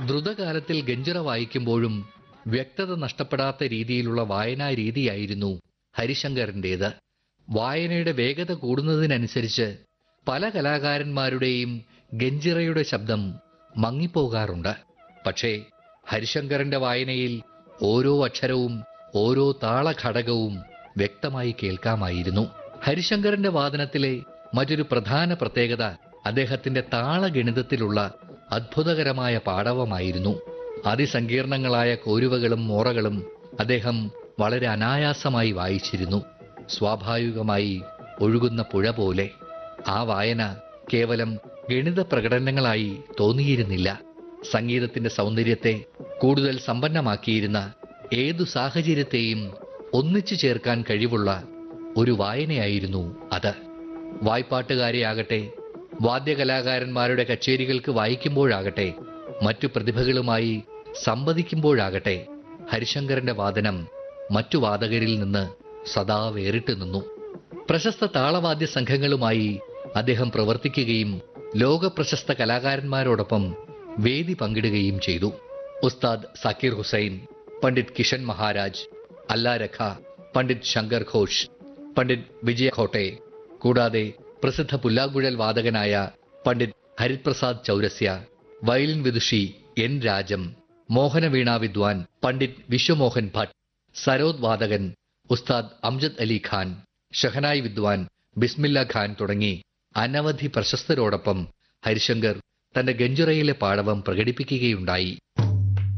ദ്രുതകാലത്തിൽ ഗഞ്ചിറ വായിക്കുമ്പോഴും വ്യക്തത നഷ്ടപ്പെടാത്ത രീതിയിലുള്ള വായനാ രീതിയായിരുന്നു ഹരിശങ്കറിൻ്റേത് വായനയുടെ വേഗത കൂടുന്നതിനനുസരിച്ച് പല കലാകാരന്മാരുടെയും ഗഞ്ചിറയുടെ ശബ്ദം മങ്ങിപ്പോകാറുണ്ട് പക്ഷേ ഹരിശങ്കറിന്റെ വായനയിൽ ഓരോ അക്ഷരവും ഓരോ താളഘടകവും വ്യക്തമായി കേൾക്കാമായിരുന്നു ഹരിശങ്കറിന്റെ വാദനത്തിലെ മറ്റൊരു പ്രധാന പ്രത്യേകത അദ്ദേഹത്തിന്റെ താളഗണിതത്തിലുള്ള അത്ഭുതകരമായ പാടവമായിരുന്നു അതിസങ്കീർണങ്ങളായ കോരുവകളും മോറകളും അദ്ദേഹം വളരെ അനായാസമായി വായിച്ചിരുന്നു സ്വാഭാവികമായി ഒഴുകുന്ന പുഴ പോലെ ആ വായന കേവലം ഗണിത പ്രകടനങ്ങളായി തോന്നിയിരുന്നില്ല സംഗീതത്തിന്റെ സൗന്ദര്യത്തെ കൂടുതൽ സമ്പന്നമാക്കിയിരുന്ന ഏതു സാഹചര്യത്തെയും ഒന്നിച്ചു ചേർക്കാൻ കഴിവുള്ള ഒരു വായനയായിരുന്നു അത് വായ്പാട്ടുകാരെയാകട്ടെ വാദ്യകലാകാരന്മാരുടെ കച്ചേരികൾക്ക് വായിക്കുമ്പോഴാകട്ടെ മറ്റു പ്രതിഭകളുമായി സംവദിക്കുമ്പോഴാകട്ടെ ഹരിശങ്കരന്റെ വാദനം മറ്റു വാദകരിൽ നിന്ന് സദാ വേറിട്ട് നിന്നു പ്രശസ്ത താളവാദ്യ സംഘങ്ങളുമായി അദ്ദേഹം പ്രവർത്തിക്കുകയും ലോകപ്രശസ്ത കലാകാരന്മാരോടൊപ്പം വേദി പങ്കിടുകയും ചെയ്തു ഉസ്താദ് സക്കീർ ഹുസൈൻ പണ്ഡിറ്റ് കിഷൻ മഹാരാജ് അല്ലാരഖ പണ്ഡിറ്റ് ശങ്കർ ഘോഷ് പണ്ഡിറ്റ് വിജയ ഖോട്ടെ കൂടാതെ പ്രസിദ്ധ പുല്ലാങ്കുഴൽ വാദകനായ പണ്ഡിറ്റ് ഹരിപ്രസാദ് ചൗരസ്യ വയലിൻ വിദുഷി എൻ രാജം മോഹനവീണ വിദ്വാൻ പണ്ഡിറ്റ് വിശ്വമോഹൻ ഭട്ട് സരോദ് വാദകൻ ഉസ്താദ് അംജദ് അലി ഖാൻ ഷഹനായി വിദ്വാൻ ബിസ്മില്ല ഖാൻ തുടങ്ങി അനവധി പ്രശസ്തരോടൊപ്പം ഹരിശങ്കർ തന്റെ ഗഞ്ചുറയിലെ പാടവം പ്രകടിപ്പിക്കുകയുണ്ടായി